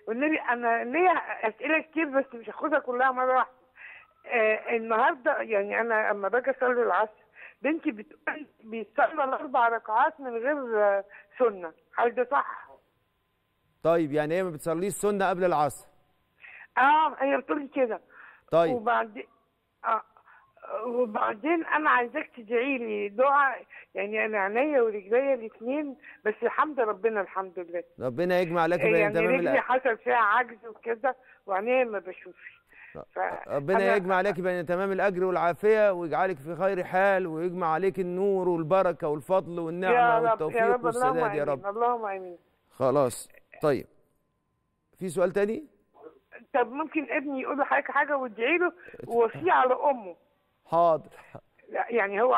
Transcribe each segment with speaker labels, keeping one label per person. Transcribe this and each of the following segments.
Speaker 1: والنبي انا ليا اسئله كتير بس مش هاخدها كلها مره واحده آه النهارده يعني انا اما باجي اصلي العصر بنتي بتقول بيصلي الاربع ركعات من غير آه، سنه هل ده صح؟
Speaker 2: طيب يعني هي ما بتصليش سنه قبل العصر
Speaker 1: اه هي بتقول لي كده
Speaker 2: طيب
Speaker 1: وبعدين آه وبعدين انا عايزاك تدعي لي دعاء يعني انا عينيا ورجليا الاثنين بس الحمد ربنا الحمد لله
Speaker 2: ربنا يجمع لك بين
Speaker 1: يعني
Speaker 2: تمام
Speaker 1: رجلي
Speaker 2: الأ...
Speaker 1: حصل فيها عجز وكده وعينيا ما بشوفش ف-
Speaker 2: ربنا
Speaker 1: أنا-
Speaker 2: يجمع لك بين تمام الاجر والعافيه ويجعلك في خير حال ويجمع عليك النور والبركه والفضل
Speaker 1: يا
Speaker 2: والنعمه
Speaker 1: رب يا
Speaker 2: والتوفيق
Speaker 1: رب اللهم
Speaker 2: والسداد يا
Speaker 1: امين
Speaker 2: رب
Speaker 1: اللهم امين
Speaker 2: خلاص طيب في سؤال تاني
Speaker 1: طب ممكن ابني يقول لحضرتك حاجه وادعي له ووصيه على امه
Speaker 2: حاضر
Speaker 1: لا، يعني هو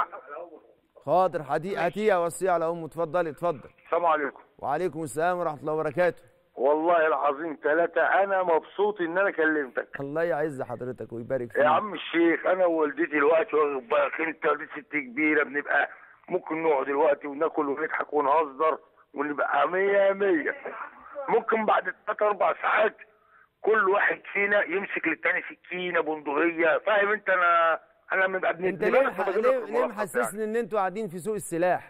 Speaker 2: حاضر هدي هاتيه وصيه على امه اتفضلي اتفضل
Speaker 3: السلام عليكم
Speaker 2: وعليكم السلام ورحمه الله وبركاته
Speaker 3: والله العظيم ثلاثة أنا مبسوط إن أنا كلمتك
Speaker 2: الله يعز حضرتك ويبارك فيك
Speaker 3: يا عم الشيخ أنا ووالدتي دلوقتي واخد بالك أنت والدتي ست كبيرة بنبقى ممكن نقعد دلوقتي وناكل ونضحك ونهزر ونبقى مية مية ممكن بعد ثلاث أربع ساعات كل واحد فينا يمسك للتاني سكينة بندقية فاهم أنت أنا أنا لما ببقى
Speaker 2: انت ليه مح... ليه, ليه محسسني ان انتوا قاعدين في سوق السلاح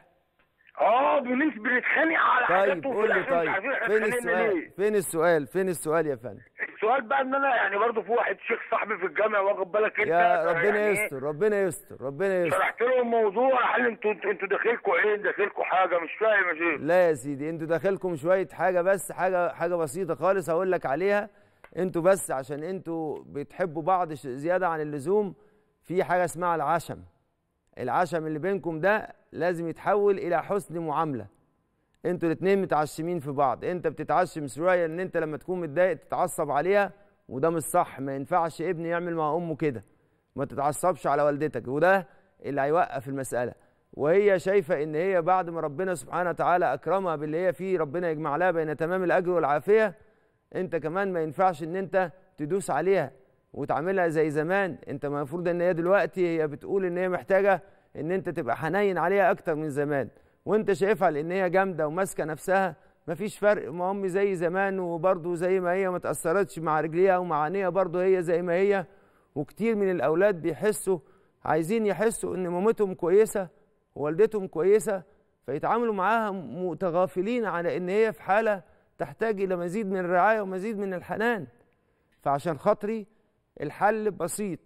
Speaker 3: اه بنس بنتخانق على حاجات
Speaker 2: طيب
Speaker 3: وفي
Speaker 2: قول لي
Speaker 3: الآخر مش
Speaker 2: طيب
Speaker 3: عارفين إحنا
Speaker 2: فين
Speaker 3: اتخانقنا
Speaker 2: السؤال
Speaker 3: ليه.
Speaker 2: فين السؤال فين السؤال يا فندم
Speaker 3: السؤال بقى ان انا يعني برضه في واحد شيخ صاحبي في الجامعه واخد بالك انت
Speaker 2: يا ربنا
Speaker 3: يعني
Speaker 2: يستر ربنا يستر ربنا يستر
Speaker 3: شرحت له الموضوع قال لي انتوا انتوا انتوا داخلكم ايه داخلكم حاجه مش فاهم يا شيخ
Speaker 2: لا يا سيدي انتوا داخلكم شويه حاجه بس حاجه حاجه بسيطه خالص هقول لك عليها انتوا بس عشان انتوا بتحبوا بعض ش- زياده عن اللزوم في حاجه اسمها العشم العشم اللي بينكم ده لازم يتحول الى حسن معامله انتوا الاتنين متعشمين في بعض انت بتتعشم شويه ان انت لما تكون متضايق تتعصب عليها وده مش صح ما ينفعش ابن يعمل مع امه كده ما تتعصبش على والدتك وده اللي هيوقف المساله وهي شايفه ان هي بعد ما ربنا سبحانه وتعالى اكرمها باللي هي فيه ربنا يجمع لها بين تمام الاجر والعافيه انت كمان ما ينفعش ان انت تدوس عليها وتعملها زي زمان انت المفروض ان هي دلوقتي هي بتقول ان هي محتاجه ان انت تبقى حنين عليها اكتر من زمان وانت شايفها لان هي جامده وماسكه نفسها مفيش فرق ما امي زي زمان وبرضه زي ما هي ما تاثرتش مع رجليها ومع عينيها برضه هي زي ما هي وكتير من الاولاد بيحسوا عايزين يحسوا ان مامتهم كويسه ووالدتهم كويسه فيتعاملوا معاها متغافلين على ان هي في حاله تحتاج الى مزيد من الرعايه ومزيد من الحنان فعشان خاطري الحل بسيط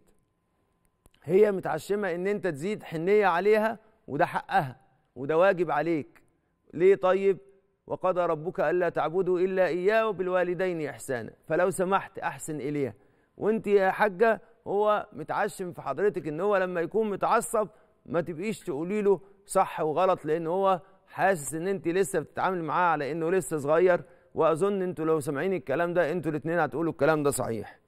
Speaker 2: هي متعشمه ان انت تزيد حنيه عليها وده حقها وده واجب عليك ليه طيب وقضى ربك الا تعبدوا الا اياه وبالوالدين احسانا فلو سمحت احسن اليها وانت يا حاجه هو متعشم في حضرتك ان هو لما يكون متعصب ما تبقيش تقولي له صح وغلط لان هو حاسس ان انت لسه بتتعامل معاه على انه لسه صغير واظن انتوا لو سامعين الكلام ده انتوا الاثنين هتقولوا الكلام ده صحيح